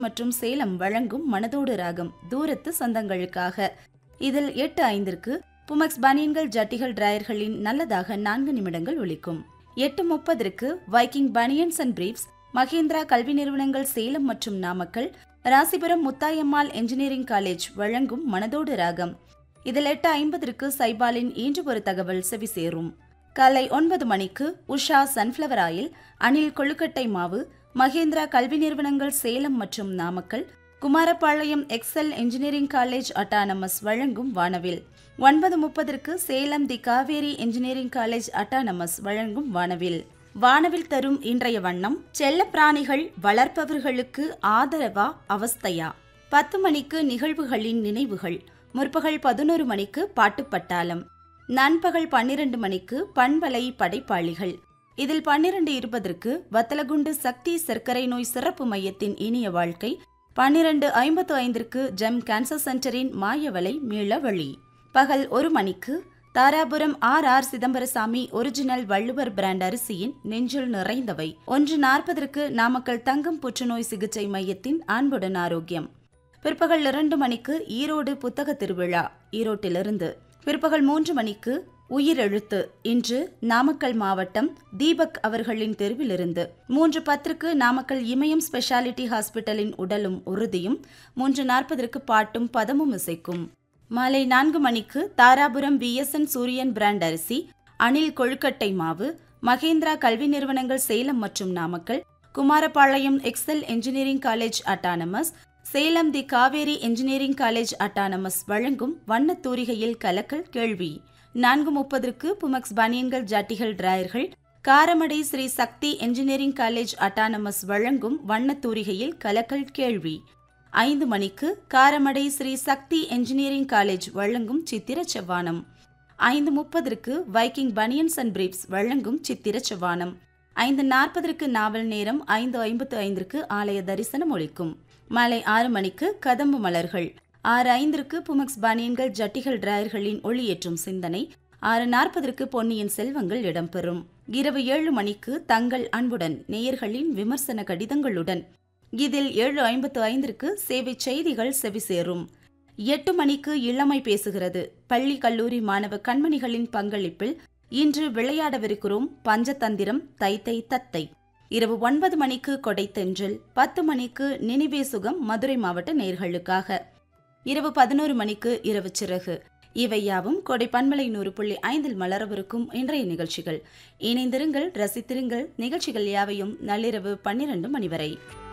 மற்றும் சேலம் வழங்கும் மனதோடு ராகம் தூரத்து சொந்தங்களுக்காக இதில் எட்டு ஐந்திற்கு புமக்ஸ் பனியன்கள் ஜட்டிகள் டிராயர்களின் நல்லதாக நான்கு நிமிடங்கள் ஒலிக்கும் எட்டு முப்பதற்கு Viking banians and briefs Mahendra கல்வி நிறுவனங்கள் சேலம் மற்றும் நாமக்கல் ராசிபுரம் முத்தாயம்மாள் என்ஜினியரிங் காலேஜ் வழங்கும் மனதோடு ராகம் இதில் எட்டு ஐம்பதற்கு சைபாலின் இன்று ஒரு தகவல் செவி சேரும் காலை ஒன்பது மணிக்கு உஷா சன்ஃப்ளவர் ஆயில் அணில் கொழுக்கட்டை மாவு மகேந்திரா கல்வி நிறுவனங்கள் சேலம் மற்றும் Namakkal Kumarapalayam Excel engineering college autonomous வழங்கும் வானவில் ஒன்பது முப்பதற்கு Salem the Kaveri engineering college autonomous வழங்கும் வானவில் வானவில் தரும் இன்றைய வண்ணம் செல்ல பிராணிகள் வளர்ப்பவர்களுக்கு ஆதரவா அவஸ்தையா பத்து மணிக்கு நிகழ்வுகளின் நினைவுகள் முற்பகல் பதினோரு மணிக்கு பாட்டுப்பட்டாளம் நண்பகல் பன்னிரண்டு மணிக்கு பண்பலை படைப்பாளிகள் இதில் பன்னிரண்டு இருபதற்கு வத்தலகுண்டு சக்தி சர்க்கரை நோய் சிறப்பு மையத்தின் இனிய வாழ்க்கை பன்னிரண்டு ஐம்பத்து ஐந்திற்கு ஜெம் கேன்சர் சென்டரின் மாயவலை மீள வழி பகல் ஒரு மணிக்கு Dharapuram R R Chidambarasamy original Valluvar brand அரிசியின் நெஞ்சில் நிறைந்தவை ஒன்று நாற்பதற்கு நாமக்கல் தங்கம் புற்றுநோய் சிகிச்சை மையத்தின் அன்புடன் ஆரோக்கியம் பிற்பகல் இரண்டு மணிக்கு ஈரோடு புத்தக திருவிழா ஈரோட்டிலிருந்து பிற்பகல் மூன்று மணிக்கு உயிரெழுத்து இன்று நாமக்கல் மாவட்டம் தீபக் அவர்களின் தெருவிலிருந்து மூன்று பத்திற்கு நாமக்கல் இமயம் ஸ்பெஷாலிட்டி ஹாஸ்பிட்டலின் உடலும் உறுதியும் மூன்று நாற்பதற்கு பாட்டும் பதமும் இசைக்கும் மாலை நான்கு மணிக்கு தாராபுரம் விஎஸ்என் சூரியன் பிராண்ட் அரிசி அணில் கொழுக்கட்டை மாவு மகேந்திரா கல்வி நிறுவனங்கள் சேலம் மற்றும் Namakkal Kumarapalayam Excel engineering college autonomous Salem the Kaveri engineering college autonomous வழங்கும் வண்ணத் தூரிகையில் கலக்கல் கேள்வி நான்கு முப்பதற்கு புமக்ஸ் பனியன்கள் ஜட்டிகள் டிராயர்கள் Karamadai Sri Sakthi engineering college autonomous வழங்கும் வண்ணத் தூரிகையில் கலக்கல் கேள்வி ஐந்து மணிக்கு காரமடை ஸ்ரீ சக்தி என்ஜினியரிங் காலேஜ் வழங்கும் சித்திர செவ்வானம் ஐந்து முப்பதற்கு வைக்கிங் பனியன்ஸ் அண்ட் பிரீப்ஸ் வழங்கும் சித்திர செவ்வானம் ஐந்து நாற்பதற்கு நாவல் நேரம் ஐந்து ஐம்பத்து ஐந்திற்கு ஆலய தரிசனம் ஒழிக்கும் மாலை ஆறு மணிக்கு கதம்பு மலர்கள் ஆறு ஐந்திற்கு புமக்ஸ் பனியன்கள் ஜட்டிகள் டிராயர்களின் ஒளியேற்றும் சிந்தனை ஆறு நாற்பதற்கு பொன்னியின் செல்வங்கள் இடம்பெறும் இரவு ஏழு மணிக்கு தங்கள் அன்புடன் நேயர்களின் விமர்சன கடிதங்களுடன் இதில் ஏழு ஐம்பத்து ஐந்திற்கு சேவை செய்திகள் செவிசேரும் எட்டு மணிக்கு இளமை பேசுகிறது பள்ளி கல்லூரி மாணவ கண்மணிகளின் பங்களிப்பில் இன்று விளையாடவிருக்கிறோம் பஞ்சதந்திரம் தைத்தை தத்தை இரவு ஒன்பது மணிக்கு கொடைத்தென்றல் பத்து மணிக்கு நினைவே சுகம் மதுரை மாவட்ட நேர்களுக்காக இரவு பதினோரு மணிக்கு இரவு சிறகு இவை யாவும் கொடை பன்மலை நூறு புள்ளி ஐந்தில் மலரவிருக்கும் இன்றைய நிகழ்ச்சிகள் இணைந்திருங்கள் ரசித்திருங்கள் நிகழ்ச்சிகள் யாவையும் நள்ளிரவு பன்னிரண்டு மணி வரை